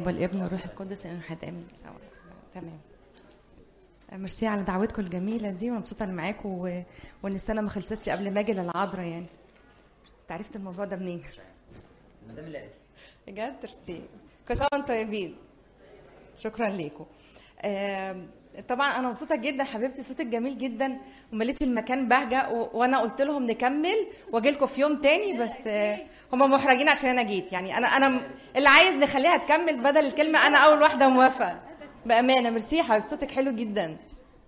الاب والابن والروح القدس ان حد امين تمام ميرسي على دعوتكم الجميله دي وانا مبسوطه اني معاكم و... وان السنه ما خلصتش قبل ما اجي للعذراء يعني انت عرفت الموضوع ده منين؟ مدام اللي بجد ميرسي كل سنه وانتم طيبين شكرا ليكم آم، طبعا انا مبسوطه جدا حبيبتي صوتك جميل جدا ومليتي المكان بهجه و... وانا قلت لهم نكمل واجي لكم في يوم تاني بس آه، هم محرجين عشان انا جيت يعني انا انا م- اللي عايز نخليها تكمل بدل الكلمه انا اول واحده موافقه بامانه ميرسي يا حبيبتي صوتك حلو جدا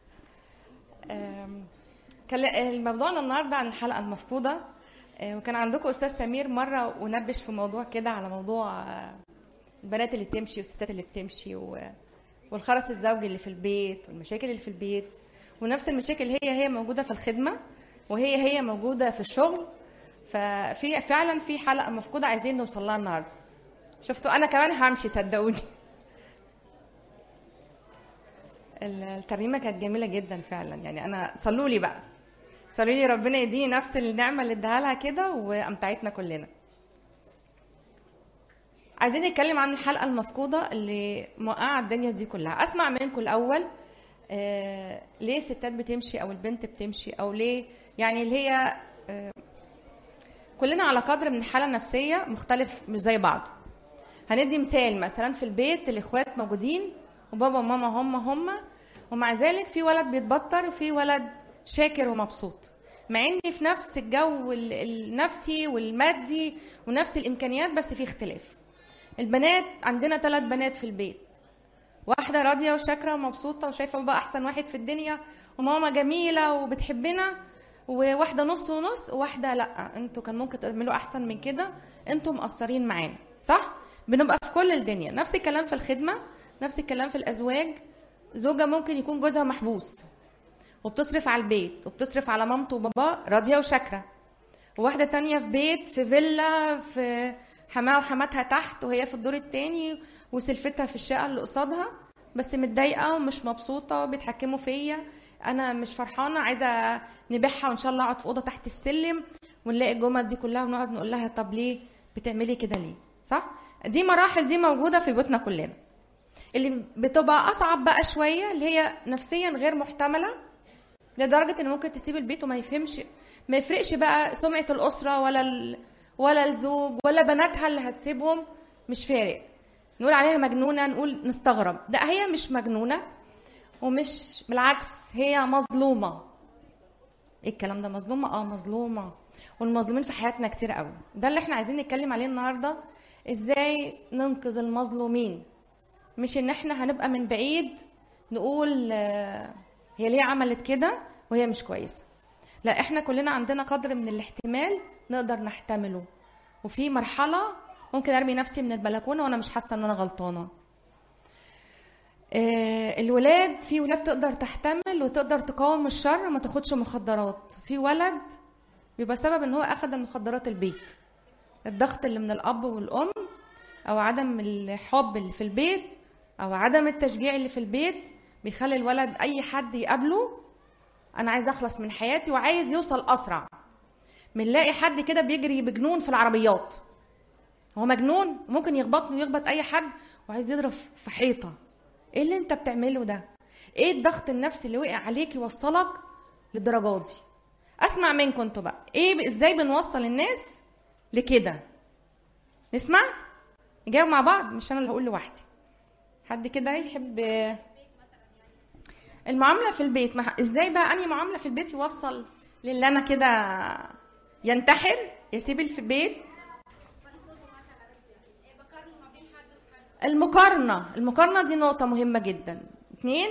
آم، كل- موضوعنا النهارده عن الحلقه المفقوده آه، وكان عندكم استاذ سمير مره ونبش في موضوع كده على موضوع آه، البنات اللي بتمشي والستات اللي بتمشي و... والخرس الزوجي اللي في البيت والمشاكل اللي في البيت ونفس المشاكل هي هي موجوده في الخدمه وهي هي موجوده في الشغل ففي فعلا في حلقه مفقوده عايزين نوصل لها النهارده شفتوا انا كمان همشي صدقوني ال- الترنيمه كانت جميله جدا فعلا يعني انا صلوا لي بقى صلوا لي ربنا يديني نفس النعمه اللي اداها لها كده وامتعتنا كلنا عايزين نتكلم عن الحلقه المفقوده اللي موقعه الدنيا دي كلها اسمع منكم الاول آه ليه الستات بتمشي او البنت بتمشي او ليه يعني اللي هي آه كلنا على قدر من الحاله النفسيه مختلف مش زي بعض هندي مثال مثلا في البيت الاخوات موجودين وبابا وماما هم هم ومع ذلك في ولد بيتبطر وفي ولد شاكر ومبسوط مع اني في نفس الجو ال- النفسي والمادي ونفس الامكانيات بس في اختلاف البنات عندنا ثلاث بنات في البيت واحدة راضية وشاكرة ومبسوطة وشايفة بابا أحسن واحد في الدنيا وماما جميلة وبتحبنا وواحدة نص ونص وواحدة لأ انتوا كان ممكن تعملوا أحسن من كده انتوا مقصرين معانا صح؟ بنبقى في كل الدنيا نفس الكلام في الخدمة نفس الكلام في الأزواج زوجة ممكن يكون جوزها محبوس وبتصرف على البيت وبتصرف على مامته وباباه راضية وشاكرة وواحدة تانية في بيت في فيلا في حماها وحماتها تحت وهي في الدور التاني وسلفتها في الشقة اللي قصادها بس متضايقة ومش مبسوطة بيتحكموا فيا أنا مش فرحانة عايزة نبيعها وإن شاء الله أقعد في أوضة تحت السلم ونلاقي الجمل دي كلها ونقعد نقول لها طب ليه بتعملي كده ليه صح؟ دي مراحل دي موجودة في بيوتنا كلنا اللي بتبقى أصعب بقى شوية اللي هي نفسيا غير محتملة لدرجة إن ممكن تسيب البيت وما يفهمش ما يفرقش بقى سمعة الأسرة ولا ال... ولا الزوج ولا بناتها اللي هتسيبهم مش فارق نقول عليها مجنونة نقول نستغرب ده هي مش مجنونة ومش بالعكس هي مظلومة ايه الكلام ده مظلومة اه مظلومة والمظلومين في حياتنا كتير قوي ده اللي احنا عايزين نتكلم عليه النهاردة ازاي ننقذ المظلومين مش ان احنا هنبقى من بعيد نقول آه، هي ليه عملت كده وهي مش كويسه لا احنا كلنا عندنا قدر من الاحتمال نقدر نحتمله وفي مرحله ممكن ارمي نفسي من البلكونه وانا مش حاسه ان انا غلطانه آه، الولاد في ولاد تقدر تحتمل وتقدر تقاوم الشر وما تاخدش مخدرات في ولد بيبقى سبب ان هو اخذ المخدرات البيت الضغط اللي من الاب والام او عدم الحب اللي في البيت او عدم التشجيع اللي في البيت بيخلي الولد اي حد يقابله انا عايز اخلص من حياتي وعايز يوصل اسرع بنلاقي حد كده بيجري بجنون في العربيات هو مجنون ممكن يخبطني ويخبط اي حد وعايز يضرب في حيطه ايه اللي انت بتعمله ده ايه الضغط النفسي اللي وقع عليك يوصلك للدرجه دي اسمع منكم انتوا بقى ايه ازاي بنوصل الناس لكده نسمع نجاوب مع بعض مش انا اللي هقول لوحدي حد كده يحب المعامله في البيت ما ازاي بقى انهي معامله في البيت يوصل للي انا كده ينتحر يسيب اللي في البيت المقارنه المقارنه دي نقطه مهمه جدا اتنين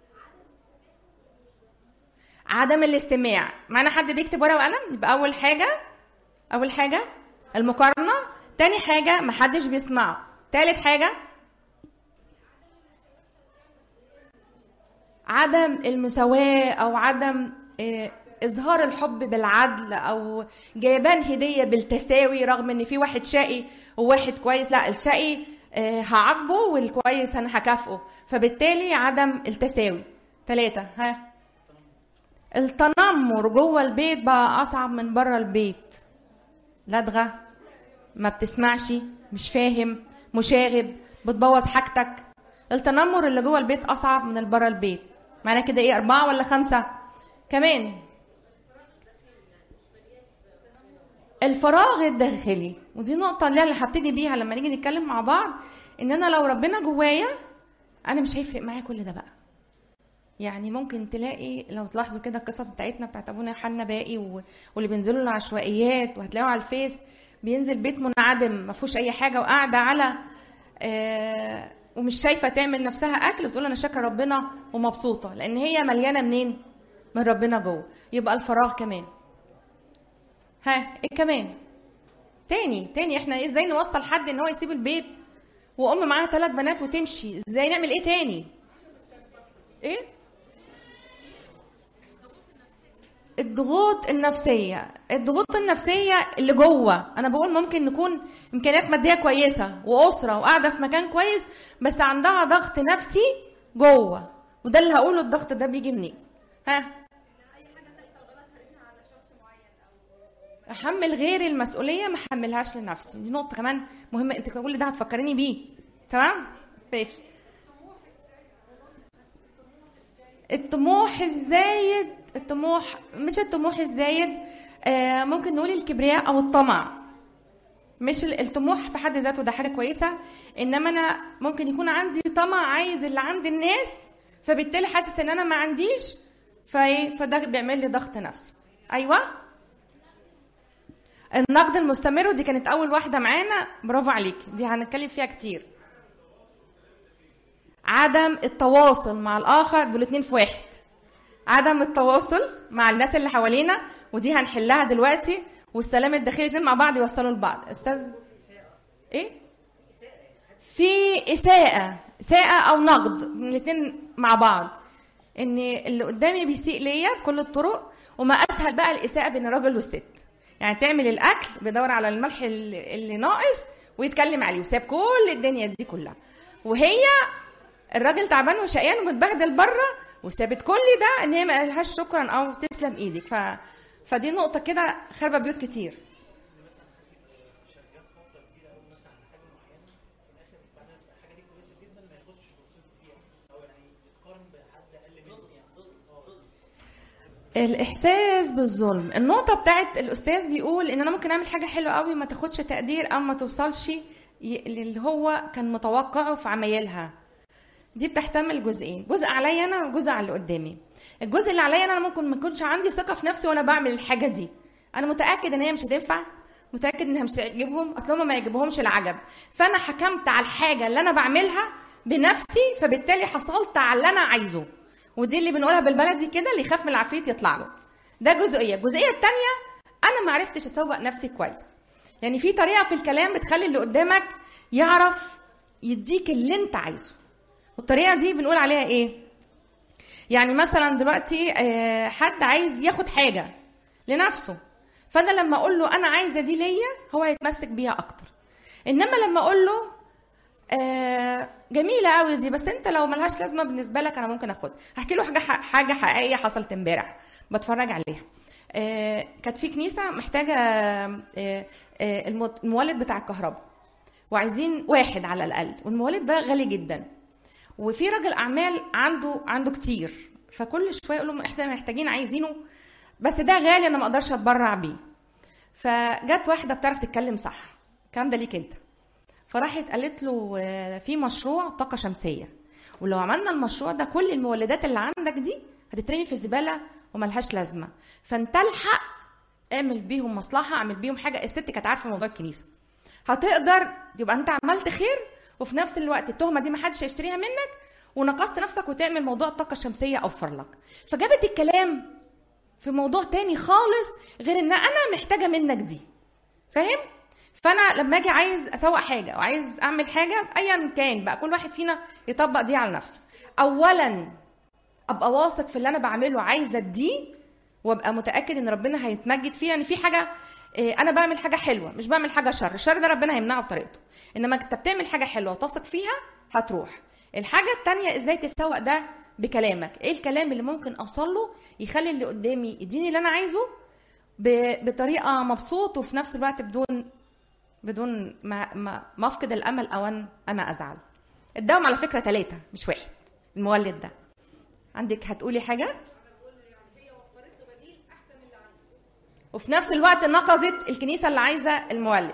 عدم الاستماع معانا حد بيكتب ورقه وقلم يبقى اول حاجه اول حاجه المقارنه تاني حاجه محدش بيسمعه تالت حاجه عدم المساواة أو عدم آه، إظهار الحب بالعدل أو جايبان هدية بالتساوي رغم إن في واحد شقي وواحد كويس لا الشقي آه، هعاقبه والكويس أنا هكافئه فبالتالي عدم التساوي ثلاثة ها التنمر جوه البيت بقى أصعب من بره البيت لدغة ما بتسمعش مش فاهم مشاغب بتبوظ حاجتك التنمر اللي جوه البيت اصعب من اللي بره البيت معناه كده ايه اربعه ولا خمسه كمان الفراغ الداخلي ودي نقطة اللي أنا هبتدي بيها لما نيجي نتكلم مع بعض إن أنا لو ربنا جوايا أنا مش هيفرق معايا كل ده بقى. يعني ممكن تلاقي لو تلاحظوا كده القصص بتاعتنا بتاعت أبونا يوحنا باقي و- واللي بينزلوا العشوائيات وهتلاقوا على الفيس بينزل بيت منعدم ما فيهوش أي حاجة وقاعدة على آه ومش شايفة تعمل نفسها أكل وتقول أنا شاكرة ربنا ومبسوطة لأن هي مليانة منين؟ من ربنا جوه يبقى الفراغ كمان ها ايه كمان تاني تاني احنا ازاي نوصل حد ان هو يسيب البيت وام معاها ثلاث بنات وتمشي ازاي نعمل ايه تاني ايه الضغوط النفسية الضغوط النفسية اللي جوه أنا بقول ممكن نكون إمكانيات مادية كويسة وأسرة وقاعدة في مكان كويس بس عندها ضغط نفسي جوه وده اللي هقوله الضغط ده بيجي منين ها احمل غيري المسؤوليه ما احملهاش لنفسي دي نقطه كمان مهمه انت كل ده هتفكريني بيه تمام ماشي الطموح الزايد الطموح مش الطموح الزايد آه ممكن نقول الكبرياء او الطمع مش ال- الطموح في حد ذاته ده حاجه كويسه انما انا ممكن يكون عندي طمع عايز اللي عند الناس فبالتالي حاسس ان انا ما عنديش فايه فده بيعمل لي ضغط نفسي ايوه النقد المستمر ودي كانت اول واحده معانا برافو عليك دي هنتكلم فيها كتير عدم التواصل مع الاخر دول اتنين في واحد عدم التواصل مع الناس اللي حوالينا ودي هنحلها دلوقتي والسلام الداخلي اتنين مع بعض يوصلوا لبعض استاذ ايه في اساءه اساءه او نقد من الاتنين مع بعض ان اللي قدامي بيسيء ليا بكل الطرق وما اسهل بقى الاساءه بين الراجل والست يعني تعمل الاكل بيدور على الملح اللي اللي ناقص ويتكلم عليه وساب كل الدنيا دي كلها وهي الراجل تعبان وشقيان ومتبهدل بره وسابت كل ده ان هي ما قالهاش شكرا او تسلم ايدك ف فدي نقطه كده خربه بيوت كتير الاحساس بالظلم النقطه بتاعت الاستاذ بيقول ان انا ممكن اعمل حاجه حلوه قوي ما تاخدش تقدير او ما توصلش ي- للي هو كان متوقعه في عمايلها دي بتحتمل جزئين جزء عليا انا وجزء على اللي قدامي الجزء اللي عليا انا ممكن ما يكونش عندي ثقه في نفسي وانا بعمل الحاجه دي انا متاكد ان هي مش هتنفع متاكد انها مش هتعجبهم اصل هم ما يعجبهمش العجب فانا حكمت على الحاجه اللي انا بعملها بنفسي فبالتالي حصلت على اللي انا عايزه ودي اللي بنقولها بالبلدي كده اللي يخاف من العفريت يطلع له ده جزئيه الجزئيه الثانيه انا ما عرفتش اسوق نفسي كويس يعني في طريقه في الكلام بتخلي اللي قدامك يعرف يديك اللي انت عايزه والطريقه دي بنقول عليها ايه يعني مثلا دلوقتي آه، حد عايز ياخد حاجه لنفسه فانا لما اقول له انا عايزه دي ليا هو هيتمسك بيها اكتر انما لما اقول له آه، جميله قوي دي بس انت لو ملهاش لازمه بالنسبه لك انا ممكن اخدها هحكي له حاجه حاجه حقيقيه حصلت امبارح بتفرج عليها آه، كانت في كنيسه محتاجه آه، آه، المو- المولد بتاع الكهرباء وعايزين واحد على الاقل والمولد ده غالي جدا وفي راجل اعمال عنده عنده كتير فكل شويه يقول لهم احنا محتاجين عايزينه بس ده غالي انا ما اقدرش اتبرع بيه فجت واحده بتعرف تتكلم صح الكلام ده ليك انت فراحت قالت له آه، في مشروع طاقه شمسيه ولو عملنا المشروع ده كل المولدات اللي عندك دي هتترمي في الزباله وملهاش لازمه فانت الحق اعمل بيهم مصلحه اعمل بيهم حاجه الست كانت عارفه موضوع الكنيسه هتقدر يبقى انت عملت خير وفي نفس الوقت التهمه دي محدش هيشتريها منك ونقصت نفسك وتعمل موضوع الطاقه الشمسيه اوفر لك فجابت الكلام في موضوع تاني خالص غير ان انا محتاجه منك دي فاهم فانا لما اجي عايز اسوق حاجه او عايز اعمل حاجه ايا كان بقى كل واحد فينا يطبق دي على نفسه اولا ابقى واثق في اللي انا بعمله عايزه اديه وابقى متاكد ان ربنا هيتمجد فيه يعني في حاجه إيه، انا بعمل حاجه حلوه مش بعمل حاجه شر الشر ده ربنا هيمنعه بطريقته انما انت بتعمل حاجه حلوه وتثق فيها هتروح الحاجه التانية ازاي تسوق ده بكلامك ايه الكلام اللي ممكن اوصل له يخلي اللي قدامي يديني اللي انا عايزه ب- بطريقه مبسوط وفي نفس الوقت بدون بدون ما ما ما افقد الامل او أن انا ازعل اداهم على فكره ثلاثه مش واحد المولد ده عندك هتقولي حاجه وفي نفس الوقت نقضت الكنيسه اللي عايزه المولد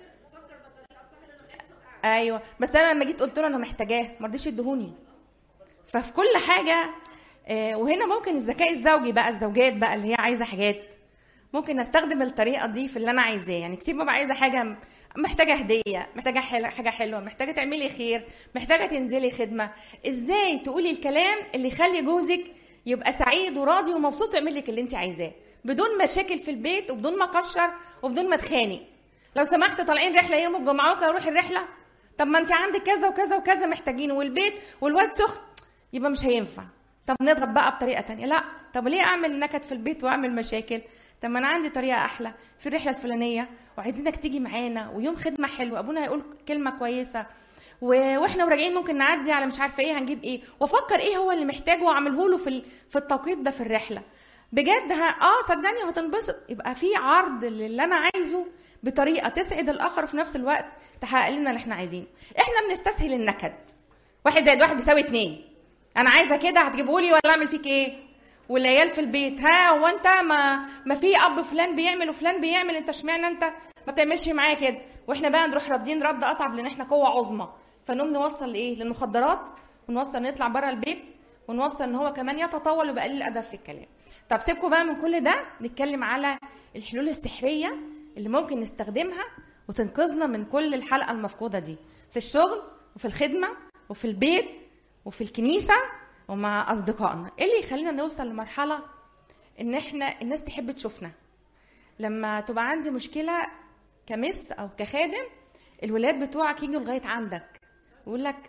ايوه بس انا لما جيت قلت له انا محتاجاه ما رضيش يدهوني ففي كل حاجه آه، وهنا ممكن الذكاء الزوجي بقى الزوجات بقى اللي هي عايزه حاجات ممكن استخدم الطريقه دي في اللي انا عايزاه يعني كتير ببقى عايزه حاجه محتاجه هديه محتاجه حاجه حلوه محتاجه تعملي خير محتاجه تنزلي خدمه ازاي تقولي الكلام اللي يخلي جوزك يبقى سعيد وراضي ومبسوط ويعمل لك اللي انت عايزاه بدون مشاكل في البيت وبدون ما اكشر وبدون ما اتخانق لو سمحت طالعين رحله يوم الجمعه ممكن اروح الرحله طب ما انت عندك كذا وكذا وكذا محتاجينه والبيت والواد سخن يبقى مش هينفع طب نضغط بقى بطريقه تانية لا طب ليه اعمل نكد في البيت واعمل مشاكل طب ما انا عندي طريقه احلى في الرحله الفلانيه وعايزينك تيجي معانا ويوم خدمه حلو ابونا هيقول كلمه كويسه و... واحنا وراجعين ممكن نعدي على مش عارفه ايه هنجيب ايه وافكر ايه هو اللي محتاجه واعمله له في ال... في التوقيت ده في الرحله بجد ها اه صدقني وهتنبسط يبقى في عرض اللي انا عايزه بطريقه تسعد الاخر وفي نفس الوقت تحقق لنا اللي احنا عايزينه احنا بنستسهل النكد واحد زائد واحد بيساوي اتنين انا عايزه كده هتجيبه لي ولا اعمل فيك ايه والعيال في البيت ها هو انت ما ما في اب فلان بيعمل وفلان بيعمل انت اشمعنى انت ما بتعملش معايا كده واحنا بقى نروح ردين رد اصعب لان احنا قوه عظمى فنقوم نوصل لايه للمخدرات ونوصل نطلع بره البيت ونوصل ان هو كمان يتطاول ويبقى قليل الادب في الكلام طب سيبكم بقى من كل ده نتكلم على الحلول السحريه اللي ممكن نستخدمها وتنقذنا من كل الحلقه المفقوده دي في الشغل وفي الخدمه وفي البيت وفي الكنيسه ومع اصدقائنا ايه اللي يخلينا نوصل لمرحله ان احنا الناس تحب تشوفنا لما تبقى عندي مشكله كمس او كخادم الولاد بتوعك يجوا لغايه عندك ويقول لك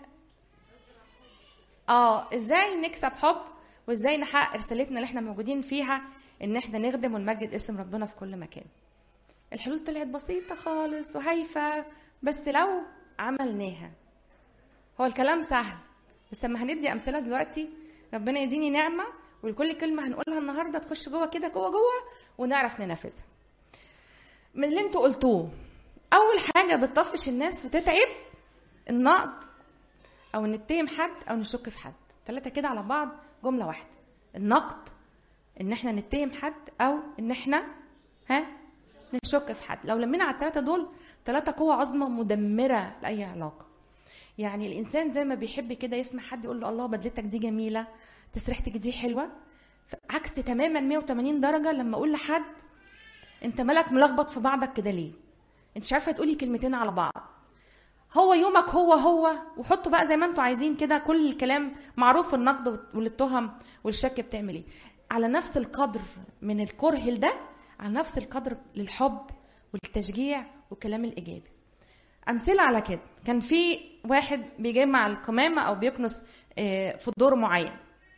اه ازاي نكسب حب وازاي نحقق رسالتنا اللي احنا موجودين فيها ان احنا نخدم ونمجد اسم ربنا في كل مكان الحلول طلعت بسيطة خالص وهايفة بس لو عملناها هو الكلام سهل بس لما هندي أمثلة دلوقتي ربنا يديني نعمة ولكل كلمة هنقولها النهاردة تخش جوه كده جوه جوه ونعرف ننفذها من اللي انتوا قلتوه أول حاجة بتطفش الناس وتتعب النقد أو نتهم حد أو نشك في حد ثلاثة كده على بعض جملة واحدة النقد إن احنا نتهم حد أو إن احنا ها نشك في حد لو لمينا على الثلاثه دول ثلاثه قوه عظمى مدمره لاي علاقه يعني الانسان زي ما بيحب كده يسمع حد يقول له الله بدلتك دي جميله تسريحتك دي حلوه عكس تماما 180 درجه لما اقول لحد انت مالك ملخبط في بعضك كده ليه انت مش عارفه تقولي كلمتين على بعض هو يومك هو هو وحطوا بقى زي ما انتوا عايزين كده كل الكلام معروف النقد والتهم والشك بتعمل ايه على نفس القدر من الكره ده على نفس القدر للحب والتشجيع والكلام الايجابي امثله على كده كان في واحد بيجمع القمامه او بيكنس آه، في دور معين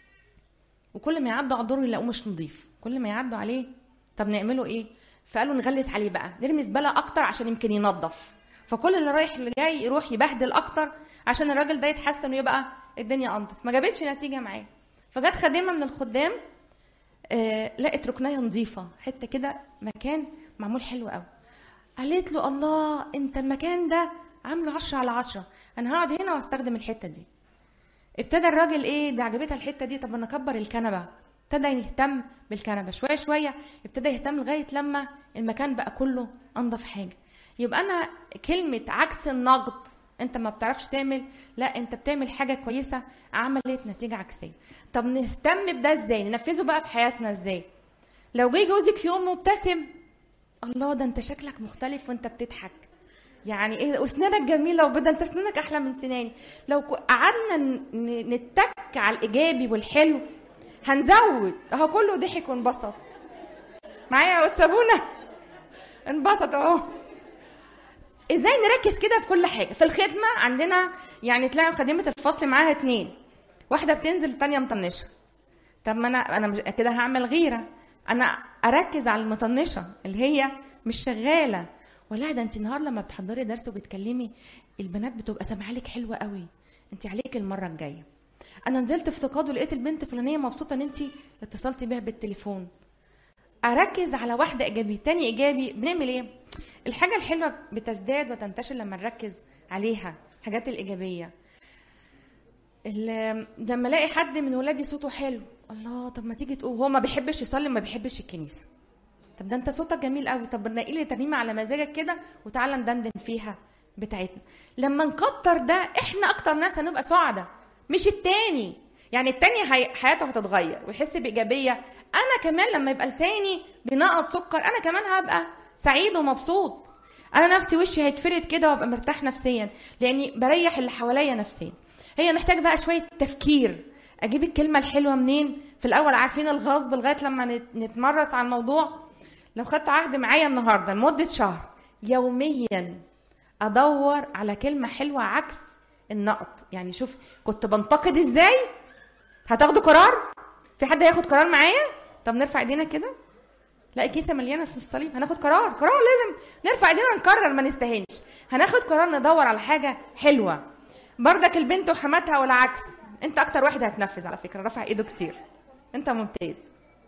وكل ما يعدوا على الدور يلاقوه مش نظيف كل ما يعدوا عليه طب نعمله ايه فقالوا نغلس عليه بقى نرمي زباله اكتر عشان يمكن ينظف فكل اللي رايح اللي جاي يروح يبهدل اكتر عشان الراجل ده يتحسن ويبقى الدنيا انظف ما جابتش نتيجه معاه فجت خادمه من الخدام آه لقت ركنايه نظيفه حته كده مكان معمول حلو قوي قالت له الله انت المكان ده عامله 10 على 10 انا هقعد هنا واستخدم الحته دي ابتدى الراجل ايه ده عجبتها الحته دي طب انا اكبر الكنبه ابتدى يهتم بالكنبه شويه شويه ابتدى يهتم لغايه لما المكان بقى كله انضف حاجه يبقى انا كلمه عكس النقد انت ما بتعرفش تعمل لا انت بتعمل حاجه كويسه عملت نتيجه عكسيه طب نهتم بده ازاي ننفذه بقى في حياتنا ازاي لو جه جوزك في يوم مبتسم الله ده انت شكلك مختلف وانت بتضحك يعني ايه واسنانك جميله وبدا انت اسنانك احلى من سناني لو قعدنا نتك على الايجابي والحلو هنزود اهو كله ضحك وانبسط معايا وتسابونا انبسط اهو ازاي نركز كده في كل حاجه في الخدمه عندنا يعني تلاقي خادمه الفصل معاها اتنين واحده بتنزل الثانيه مطنشه طب ما انا انا كده هعمل غيره انا اركز على المطنشه اللي هي مش شغاله ولا ده انت النهار لما بتحضري درس وبتكلمي البنات بتبقى سامعه لك حلوه قوي انت عليك المره الجايه انا نزلت افتقاد ولقيت البنت فلانيه مبسوطه ان انت اتصلتي بيها بالتليفون اركز على واحده ايجابي تاني ايجابي بنعمل ايه الحاجه الحلوه بتزداد وتنتشر لما نركز عليها الحاجات الايجابيه ال- لما الاقي حد من ولادي صوته حلو الله طب ما تيجي تقول هو ما بيحبش يصلي ما بيحبش الكنيسه طب ده انت صوتك جميل قوي طب نقي لي ترنيمه على مزاجك كده وتعالى ندندن فيها بتاعتنا لما نكتر ده احنا اكتر ناس هنبقى سعداء مش التاني يعني التاني هي... حياته هتتغير ويحس بايجابيه انا كمان لما يبقى لساني بينقط سكر انا كمان هبقى سعيد ومبسوط انا نفسي وشي هيتفرد كده وابقى مرتاح نفسيا لاني بريح اللي حواليا نفسيا هي محتاج بقى شويه تفكير اجيب الكلمه الحلوه منين في الاول عارفين الغصب لغايه لما نت- نتمرس على الموضوع لو خدت عهد معايا النهارده لمده شهر يوميا ادور على كلمه حلوه عكس النقد يعني شوف كنت بنتقد ازاي هتاخدوا قرار في حد هياخد قرار معايا طب نرفع ايدينا كده لا الكيسه مليانه اسم الصليب هناخد قرار قرار لازم نرفع ايدينا نقرر ما نستهينش هناخد قرار ندور على حاجه حلوه بردك البنت وحماتها والعكس انت اكتر واحد هتنفذ على فكره رفع ايده كتير انت ممتاز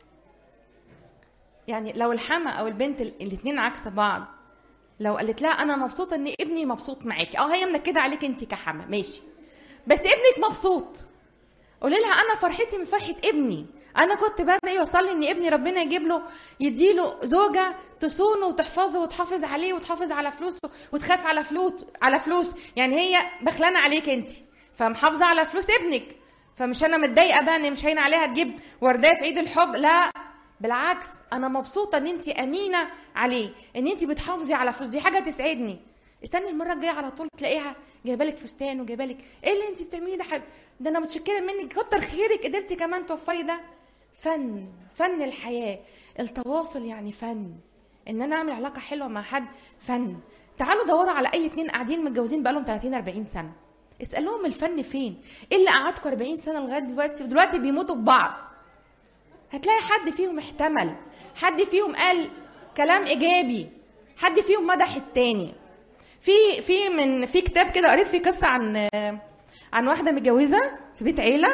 يعني لو الحما او البنت الاثنين عكس بعض لو قالت لها انا مبسوطه ان ابني مبسوط معاكي اه هي منكده عليك انت كحما ماشي بس ابنك مبسوط قولي لها انا فرحتي من فرحه ابني انا كنت بدعي واصلي ان ابني ربنا يجيب له يديله زوجه تصونه وتحفظه وتحافظ عليه وتحافظ على فلوسه وتخاف على فلوس على فلوس يعني هي بخلانه عليك انت فمحافظه على فلوس ابنك فمش انا متضايقه بقى ان مش هين عليها تجيب ورديه في عيد الحب لا بالعكس انا مبسوطه ان انت امينه عليه ان انت بتحافظي على فلوس دي حاجه تسعدني استني المره الجايه على طول تلاقيها جايبه لك فستان وجايبه لك ايه اللي انت بتعمليه ده حبيبتي ده انا متشكره منك كتر خيرك قدرتي كمان توفري ده فن فن الحياه التواصل يعني فن ان انا اعمل علاقه حلوه مع حد فن تعالوا دوروا على اي اتنين قاعدين متجوزين بقالهم 30 40 سنه اسالوهم الفن فين ايه اللي قعدكم 40 سنه لغايه دلوقتي ودلوقتي بيموتوا ببعض هتلاقي حد فيهم احتمل حد فيهم قال كلام ايجابي حد فيهم مدح التاني في في من في كتاب كده قريت فيه قصه عن عن واحده متجوزه في بيت عيله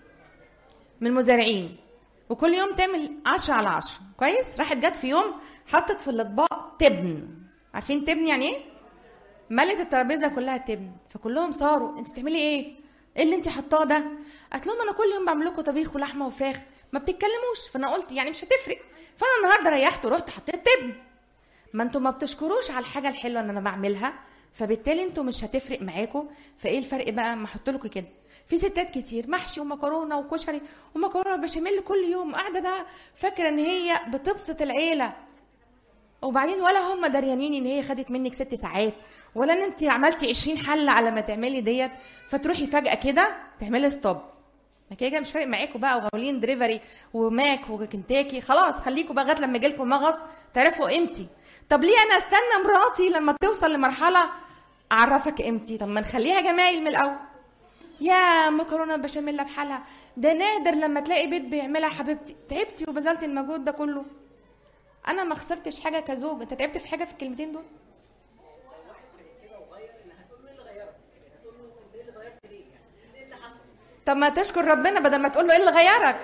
من المزارعين وكل يوم تعمل عشرة على عشرة كويس راحت جت في يوم حطت في الاطباق تبن عارفين تبن يعني ايه ملت الترابيزه كلها تبن فكلهم صاروا انت بتعملي ايه ايه اللي انت حطاه ده قالت لهم انا كل يوم بعمل لكم طبيخ ولحمه وفراخ ما بتتكلموش فانا قلت يعني مش هتفرق فانا النهارده ريحت ورحت حطيت تبن ما انتوا ما بتشكروش على الحاجه الحلوه اللي انا بعملها فبالتالي انتوا مش هتفرق معاكم فايه الفرق بقى ما احط لكم كده في ستات كتير محشي ومكرونه وكشري ومكرونه بشاميل كل يوم قاعده بقى فاكره ان هي بتبسط العيله وبعدين ولا هم دريانين ان هي خدت منك ست ساعات ولا ان انت عملتي 20 حله على ما تعملي ديت فتروحي فجاه كده تعملي ستوب ما كده كده مش فارق معاكم بقى وغاولين دريفري وماك وكنتاكي خلاص خليكم بقى لغايه لما يجيلكم مغص تعرفوا قيمتي طب ليه انا استنى مراتي لما توصل لمرحله اعرفك قيمتي طب ما نخليها جمايل من الاول يا مكرونه بشاميل بحالها ده نادر لما تلاقي بيت بيعملها حبيبتي تعبتي وبذلتي المجهود ده كله انا ما خسرتش حاجه كزوج انت تعبت في حاجه في الكلمتين دول طب ما تشكر ربنا بدل ما تقول له ايه اللي غيرك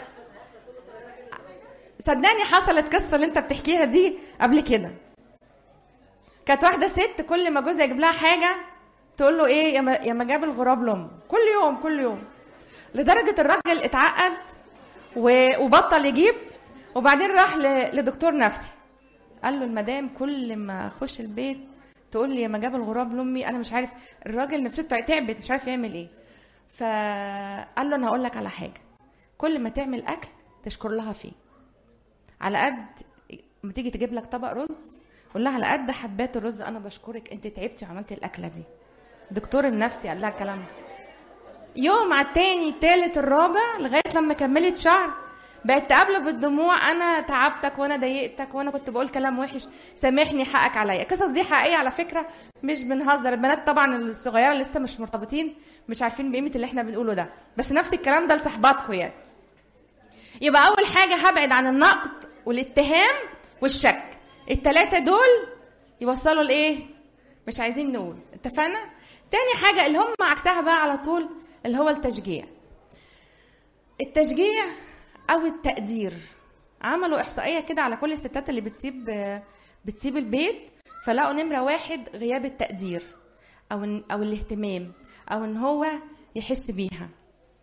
صدقني حصلت قصه اللي انت بتحكيها دي قبل كده كانت واحده ست كل ما جوزها يجيب لها حاجه تقول له ايه يا ما, يا ما جاب الغراب لام كل يوم كل يوم لدرجه الراجل اتعقد و- وبطل يجيب وبعدين راح ل- لدكتور نفسي قال له المدام كل ما اخش البيت تقول لي يا ما جاب الغراب لامي انا مش عارف الراجل نفسيته تعبت مش عارف يعمل ايه فقال له انا هقول لك على حاجه كل ما تعمل اكل تشكر لها فيه على قد ما تيجي تجيب لك طبق رز قول لها على قد حبات الرز انا بشكرك انت تعبتي وعملتي الاكله دي دكتور النفسي قال لها الكلام ده يوم على التاني التالت الرابع لغايه لما كملت شهر بقت تقابله بالدموع انا تعبتك وانا ضايقتك وانا كنت بقول كلام وحش سامحني حقك عليا القصص دي حقيقيه على فكره مش بنهزر البنات طبعا الصغيره لسه مش مرتبطين مش عارفين بقيمه اللي احنا بنقوله ده بس نفس الكلام ده لصحباتكم يعني يبقى اول حاجه هبعد عن النقد والاتهام والشك التلاتة دول يوصلوا لايه مش عايزين نقول اتفقنا تاني حاجه اللي هم عكسها بقى على طول اللي هو التشجيع التشجيع او التقدير عملوا احصائيه كده على كل الستات اللي بتسيب بتسيب البيت فلقوا نمره واحد غياب التقدير او او الاهتمام او ان هو يحس بيها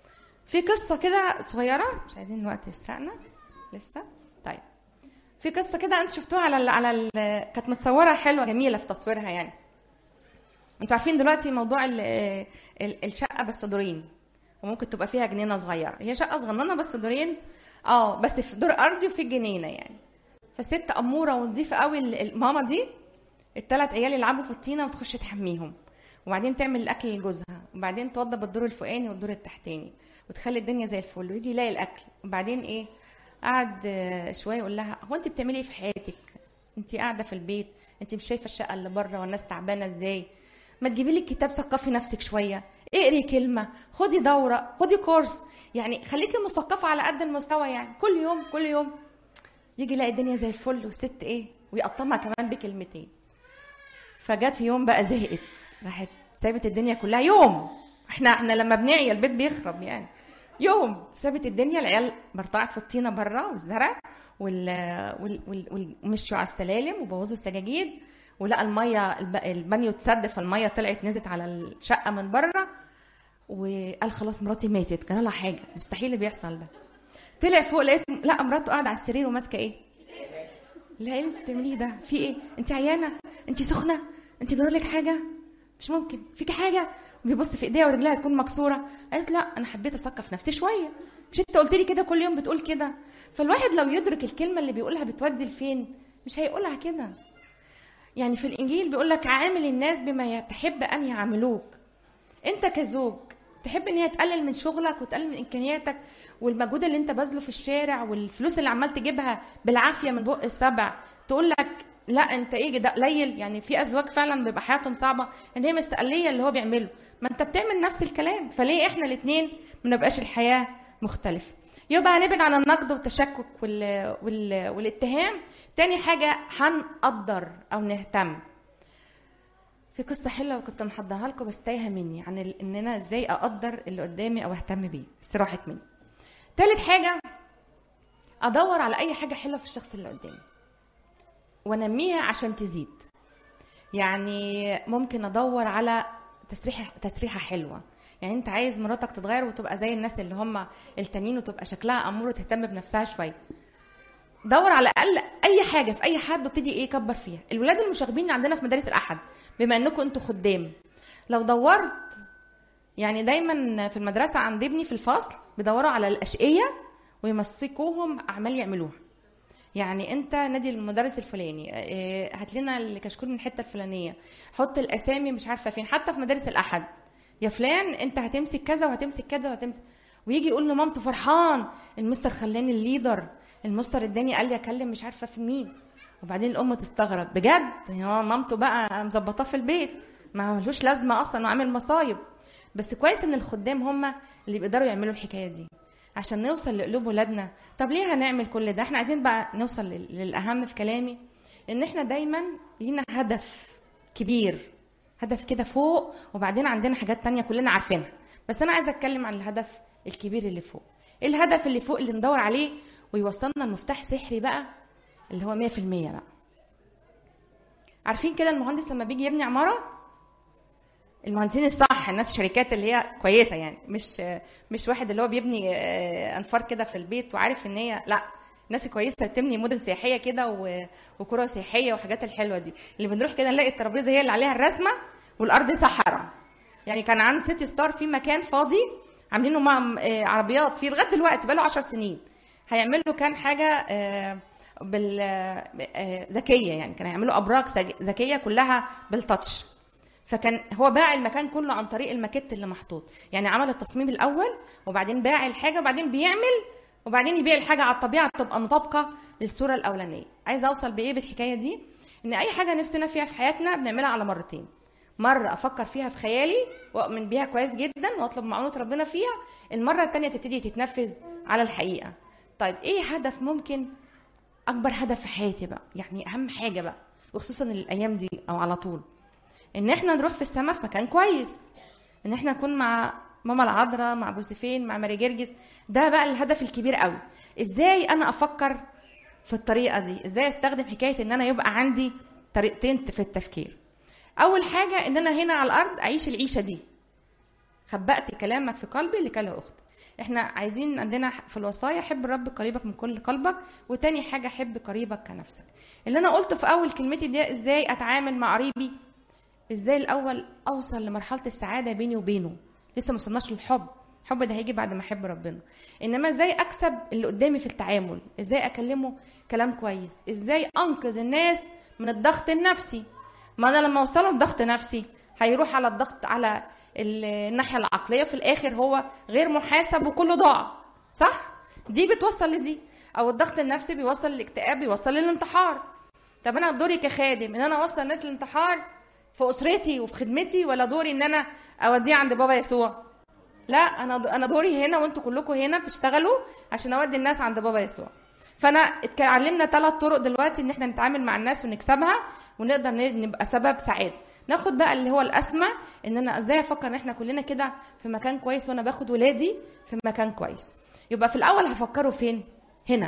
في قصه كده صغيره مش عايزين الوقت يسرقنا لسه طيب في قصه كده انت شفتوها على ال على ال كانت متصوره حلوه جميله في تصويرها يعني انتوا عارفين دلوقتي موضوع ال ال الشقه بس دورين وممكن تبقى فيها جنينه صغيره هي شقه صغننه بس دورين اه بس في دور ارضي وفي جنينه يعني فست اموره ونظيفه قوي الماما دي الثلاث عيال يلعبوا في الطينه وتخش تحميهم وبعدين تعمل الاكل لجوزها وبعدين توضب الدور الفوقاني والدور التحتاني وتخلي الدنيا زي الفل ويجي يلاقي الاكل وبعدين ايه قعد شويه يقول لها هو انت بتعملي ايه في حياتك انت قاعده في البيت انت مش شايفه الشقه اللي بره والناس تعبانه ازاي ما تجيبي لك كتاب ثقفي نفسك شويه اقري كلمه خدي دوره خدي كورس يعني خليكي مثقفه على قد المستوى يعني كل يوم كل يوم يجي يلاقي الدنيا زي الفل والست ايه ويقطمها كمان بكلمتين فجت في يوم بقى زهقت راحت سابت الدنيا كلها يوم احنا احنا لما بنعي البيت بيخرب يعني يوم سابت الدنيا العيال مرتعت في الطينه بره والزرع وال... وال... وال... ومشوا على السلالم وبوظوا السجاجيد ولقى الميه البانيو اتسد فالميه طلعت نزلت على الشقه من بره وقال خلاص مراتي ماتت كان لها حاجه مستحيل اللي بيحصل ده طلع فوق لقيت لا مراته قاعده على السرير وماسكه ايه لا ايه انت بتعمليه ده في ايه انت عيانه انت سخنه انت جرى لك حاجه مش ممكن فيكي حاجه بيبص في ايديها ورجلها تكون مكسوره قالت لا انا حبيت اثقف نفسي شويه مش انت قلت لي كده كل يوم بتقول كده فالواحد لو يدرك الكلمه اللي بيقولها بتودي لفين مش هيقولها كده يعني في الانجيل بيقول لك عامل الناس بما تحب ان يعاملوك انت كزوج تحب ان هي تقلل من شغلك وتقلل من امكانياتك والمجهود اللي انت باذله في الشارع والفلوس اللي عمال تجيبها بالعافيه من بق السبع تقول لك لا انت ايه ده قليل يعني في ازواج فعلا بيبقى حياتهم صعبه ان هي مستقليه اللي هو بيعمله ما انت بتعمل نفس الكلام فليه احنا الاثنين ما نبقاش الحياه مختلفه يبقى هنبعد عن النقد والتشكك وال... وال... والاتهام تاني حاجه هنقدر او نهتم في قصه حلوه وكنت محضرها لكم بس تايهه مني عن ال... ان انا ازاي اقدر اللي قدامي او اهتم بيه بس راحت مني تالت حاجه ادور على اي حاجه حلوه في الشخص اللي قدامي وانميها عشان تزيد يعني ممكن ادور على تسريحه تسريحه حلوه يعني انت عايز مراتك تتغير وتبقى زي الناس اللي هم التانيين وتبقى شكلها امور وتهتم بنفسها شويه دور على الاقل اي حاجه في اي حد وابتدي ايه كبر فيها الولاد المشاغبين عندنا في مدارس الاحد بما انكم انتوا خدام لو دورت يعني دايما في المدرسه عند ابني في الفصل بيدوروا على الاشقيه ويمسكوهم اعمال يعملوها يعني انت نادي المدرس الفلاني هات لنا الكشكول من الحته الفلانيه حط الاسامي مش عارفه فين حتى في مدارس الاحد يا فلان انت هتمسك كذا وهتمسك كذا وهتمسك ويجي يقول لمامته فرحان المستر خلاني الليدر المستر اداني قال لي اكلم مش عارفه في مين وبعدين الام تستغرب بجد هو مامته بقى مظبطاه في البيت ما ملوش لازمه اصلا وعامل مصايب بس كويس ان الخدام هم اللي بيقدروا يعملوا الحكايه دي عشان نوصل لقلوب ولادنا طب ليه هنعمل كل ده احنا عايزين بقى نوصل للاهم في كلامي ان احنا دايما لينا هدف كبير هدف كده فوق وبعدين عندنا حاجات تانية كلنا عارفينها بس انا عايزه اتكلم عن الهدف الكبير اللي فوق الهدف اللي فوق اللي ندور عليه ويوصلنا المفتاح سحري بقى اللي هو 100% بقى عارفين كده المهندس لما بيجي يبني عماره المهندسين الصح الناس الشركات اللي هي كويسه يعني مش مش واحد اللي هو بيبني انفار كده في البيت وعارف ان هي لا الناس كويسه بتبني مدن سياحيه كده وقرى سياحيه وحاجات الحلوه دي اللي بنروح كده نلاقي الترابيزه هي اللي عليها الرسمه والارض صحراء يعني كان عند سيتي ستار في مكان فاضي عاملينه مع عربيات فيه لغايه دلوقتي بقاله 10 سنين هيعملوا كان حاجه بال ذكيه يعني كان هيعملوا ابراج ذكيه كلها بالتاتش فكان هو باع المكان كله عن طريق الماكيت اللي محطوط يعني عمل التصميم الاول وبعدين باع الحاجه وبعدين بيعمل وبعدين يبيع الحاجه على الطبيعه تبقى مطابقه للصوره الاولانيه عايزه اوصل بايه بالحكايه دي ان اي حاجه نفسنا فيها في حياتنا بنعملها على مرتين مره افكر فيها في خيالي واؤمن بيها كويس جدا واطلب معونه ربنا فيها المره الثانيه تبتدي تتنفذ على الحقيقه طيب ايه هدف ممكن اكبر هدف في حياتي بقى يعني اهم حاجه بقى وخصوصا الايام دي او على طول ان احنا نروح في السماء في مكان كويس ان احنا نكون مع ماما العذراء مع بوسيفين مع ماري جرجس ده بقى الهدف الكبير قوي ازاي انا افكر في الطريقه دي ازاي استخدم حكايه ان انا يبقى عندي طريقتين في التفكير اول حاجه ان انا هنا على الارض اعيش العيشه دي خبأت كلامك في قلبي لكلا اخت احنا عايزين عندنا في الوصايا حب الرب قريبك من كل قلبك وتاني حاجه حب قريبك كنفسك اللي انا قلته في اول كلمتي دي ازاي اتعامل مع قريبي ازاي الاول اوصل لمرحله السعاده بيني وبينه لسه ما وصلناش للحب الحب ده هيجي بعد ما احب ربنا انما ازاي اكسب اللي قدامي في التعامل ازاي اكلمه كلام كويس ازاي انقذ الناس من الضغط النفسي ما انا لما اوصله لضغط نفسي هيروح على الضغط على الناحيه العقليه في الاخر هو غير محاسب وكله ضاع صح دي بتوصل لدي او الضغط النفسي بيوصل للاكتئاب بيوصل للانتحار طب انا دوري كخادم ان انا اوصل الناس للانتحار في اسرتي وفي خدمتي ولا دوري ان انا اوديه عند بابا يسوع لا انا انا دوري هنا وانتوا كلكم هنا بتشتغلوا عشان اودي الناس عند بابا يسوع فانا اتعلمنا ثلاث طرق دلوقتي ان احنا نتعامل مع الناس ونكسبها ونقدر نبقى سبب سعاده ناخد بقى اللي هو الاسمع ان انا ازاي افكر ان احنا كلنا كده في مكان كويس وانا باخد ولادي في مكان كويس يبقى في الاول هفكره فين هنا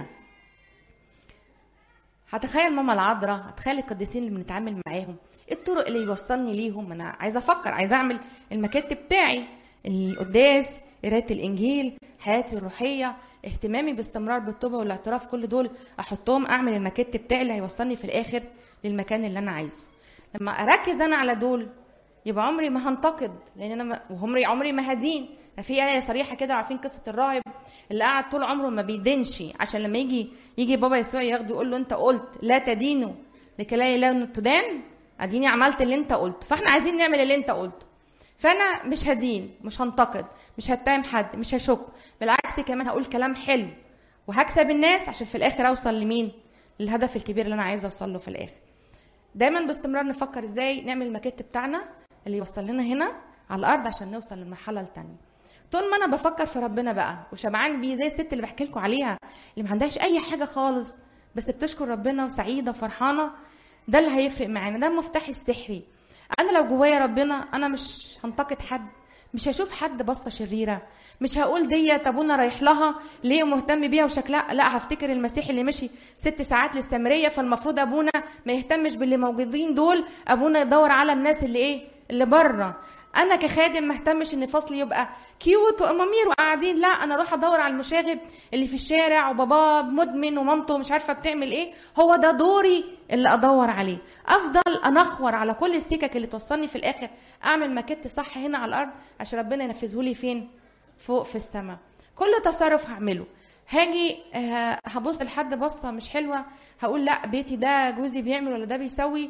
هتخيل ماما العذراء هتخيل القديسين اللي بنتعامل معاهم ايه الطرق اللي يوصلني ليهم انا عايزه افكر عايزه اعمل المكات بتاعي القداس قرايه الانجيل حياتي الروحيه اهتمامي باستمرار بالتوبه والاعتراف كل دول احطهم اعمل المكات بتاعي اللي هيوصلني في الاخر للمكان اللي انا عايزه لما اركز انا على دول يبقى عمري ما هنتقد لان انا وعمري عمري ما هدين في ايه صريحه كده عارفين قصه الراهب اللي قعد طول عمره ما بيدينش عشان لما يجي يجي بابا يسوع ياخده يقول له انت قلت لا تدينوا لكي لا لا تدان اديني عملت اللي انت قلته فاحنا عايزين نعمل اللي انت قلته فانا مش هدين مش هنتقد مش هتهم حد مش هشك بالعكس كمان هقول كلام حلو وهكسب الناس عشان في الاخر اوصل لمين للهدف الكبير اللي انا عايزه اوصل له في الاخر دايما باستمرار نفكر ازاي نعمل الماكيت بتاعنا اللي يوصل لنا هنا على الارض عشان نوصل للمرحله الثانيه طول ما انا بفكر في ربنا بقى وشبعان بيه زي الست اللي بحكي لكم عليها اللي ما عندهاش اي حاجه خالص بس بتشكر ربنا وسعيده وفرحانه ده اللي هيفرق معانا ده المفتاح السحري انا لو جوايا ربنا انا مش هنتقد حد مش هشوف حد بصه شريره مش هقول ديت ابونا رايح لها ليه مهتم بيها وشكلها لا هفتكر المسيح اللي مشي ست ساعات للسامريه فالمفروض ابونا ما يهتمش باللي موجودين دول ابونا يدور على الناس اللي ايه اللي بره انا كخادم ما اهتمش ان فصلي يبقى كيوت وامامير وقاعدين لا انا اروح ادور على المشاغب اللي في الشارع وباباه مدمن ومامته مش عارفه بتعمل ايه هو ده دوري اللي ادور عليه افضل انخور على كل السكك اللي توصلني في الاخر اعمل ماكيت صح هنا على الارض عشان ربنا ينفذه لي فين فوق في السماء كل تصرف هعمله هاجي هبص لحد بصه مش حلوه هقول لا بيتي ده جوزي بيعمل ولا ده بيسوي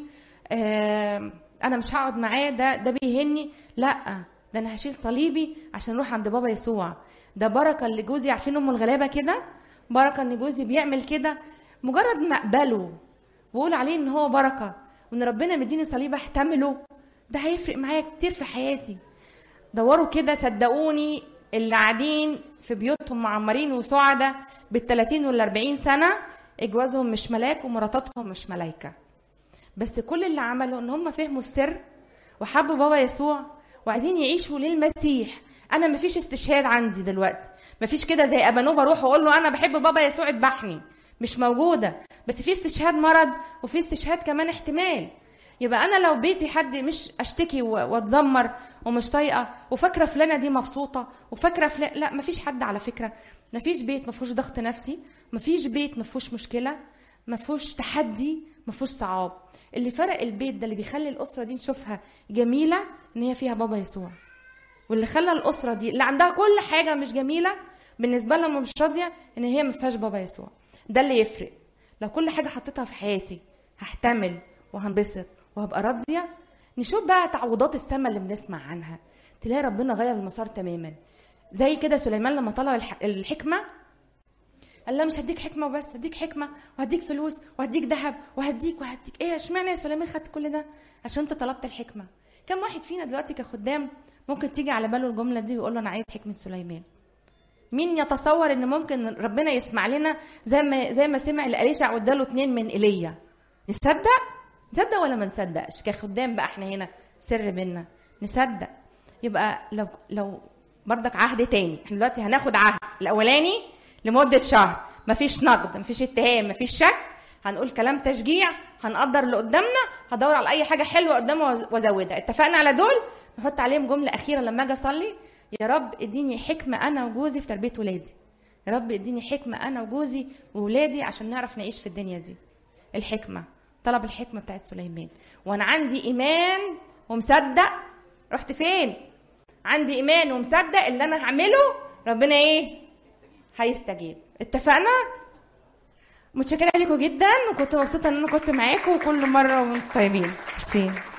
انا مش هقعد معاه ده ده بيهني لا ده انا هشيل صليبي عشان اروح عند بابا يسوع ده بركه اللي جوزي عارفين ام الغلابه كده بركه ان جوزي بيعمل كده مجرد ما اقبله واقول عليه ان هو بركه وان ربنا مديني صليب احتمله ده هيفرق معايا كتير في حياتي دوروا كده صدقوني اللي قاعدين في بيوتهم معمرين وسعداء بال 30 وال 40 سنه اجوازهم مش ملاك ومراتاتهم مش ملايكه بس كل اللي عمله ان هم فهموا السر وحبوا بابا يسوع وعايزين يعيشوا للمسيح انا مفيش استشهاد عندي دلوقتي مفيش كده زي ابانو بروح واقول له انا بحب بابا يسوع اذبحني مش موجوده بس في استشهاد مرض وفي استشهاد كمان احتمال يبقى انا لو بيتي حد مش اشتكي واتذمر ومش طايقه وفاكره فلانه دي مبسوطه وفاكره فلان لا مفيش حد على فكره مفيش بيت ما فيهوش ضغط نفسي مفيش بيت ما فيهوش مشكله ما فيهوش تحدي ما فيهوش صعاب اللي فرق البيت ده اللي بيخلي الاسره دي نشوفها جميله ان هي فيها بابا يسوع واللي خلى الاسره دي اللي عندها كل حاجه مش جميله بالنسبه لهم مش راضيه ان هي ما فيهاش بابا يسوع ده اللي يفرق لو كل حاجه حطيتها في حياتي هحتمل وهنبسط وهبقى راضيه نشوف بقى تعويضات السماء اللي بنسمع عنها تلاقي ربنا غير المسار تماما زي كده سليمان لما طلب الحكمه قال لا مش هديك حكمه وبس هديك حكمه وهديك فلوس وهديك ذهب وهديك وهديك ايه اشمعنى يا سليمان خدت كل ده عشان انت طلبت الحكمه كم واحد فينا دلوقتي كخدام ممكن تيجي على باله الجمله دي ويقول له انا عايز حكمه سليمان مين يتصور ان ممكن ربنا يسمع لنا زي ما زي ما سمع لأليشع واداله اتنين من ايليا نصدق نصدق ولا ما نصدقش كخدام بقى احنا هنا سر بينا نصدق يبقى لو لو بردك عهد تاني احنا دلوقتي هناخد عهد الاولاني لمده شهر مفيش نقد مفيش اتهام مفيش شك هنقول كلام تشجيع هنقدر اللي قدامنا هدور على اي حاجه حلوه قدامه وازودها اتفقنا على دول نحط عليهم جمله اخيره لما اجي اصلي يا رب اديني حكمه انا وجوزي في تربيه ولادي يا رب اديني حكمه انا وجوزي وولادي عشان نعرف نعيش في الدنيا دي الحكمه طلب الحكمه بتاعت سليمان وانا عندي ايمان ومصدق رحت فين عندي ايمان ومصدق اللي انا هعمله ربنا ايه هيستجيب اتفقنا متشكره لكم جدا وكنت مبسوطه ان انا كنت معاكم وكل مره وانتم طيبين ميرسي